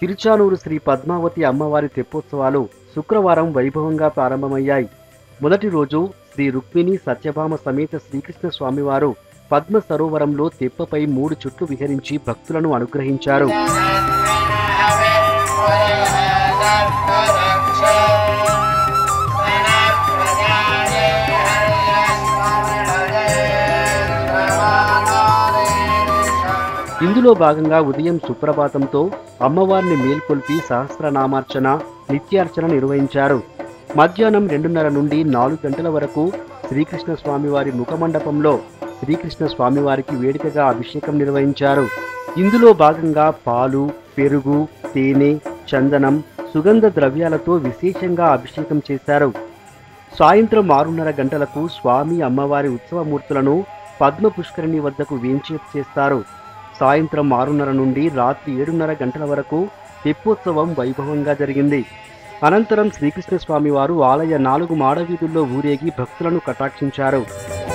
తిరుచానూరు శ్రీ పద్మావతి అమ్మవారి తెప్పోత్సవాలు శుక్రవారం వైభవంగా ప్రారంభమయ్యాయి మొదటి రోజు శ్రీ రుక్మిణి సత్యభామ సమేత శ్రీకృష్ణ స్వామివారు పద్మ సరోవరంలో తెప్పపై మూడు చుట్లు విహరించి భక్తులను అనుగ్రహించారు ఇందులో భాగంగా ఉదయం సుప్రభాతంతో అమ్మవారిని మేల్కొల్పి సహస్రనామార్చన నిత్యార్చన నిర్వహించారు మధ్యాహ్నం రెండున్నర నుండి నాలుగు గంటల వరకు శ్రీకృష్ణ స్వామివారి ముఖమండపంలో శ్రీకృష్ణ స్వామివారికి వేడుకగా అభిషేకం నిర్వహించారు ఇందులో భాగంగా పాలు పెరుగు తేనె చందనం సుగంధ ద్రవ్యాలతో విశేషంగా అభిషేకం చేశారు సాయంత్రం ఆరున్నర గంటలకు స్వామి అమ్మవారి ఉత్సవమూర్తులను పద్మ పుష్కరిణి వద్దకు వేంచేపు చేస్తారు సాయంత్రం ఆరున్నర నుండి రాత్రి ఏడున్నర గంటల వరకు తెప్పోత్సవం వైభవంగా జరిగింది అనంతరం శ్రీకృష్ణ స్వామి వారు ఆలయ నాలుగు మాడవీధుల్లో ఊరేగి భక్తులను కటాక్షించారు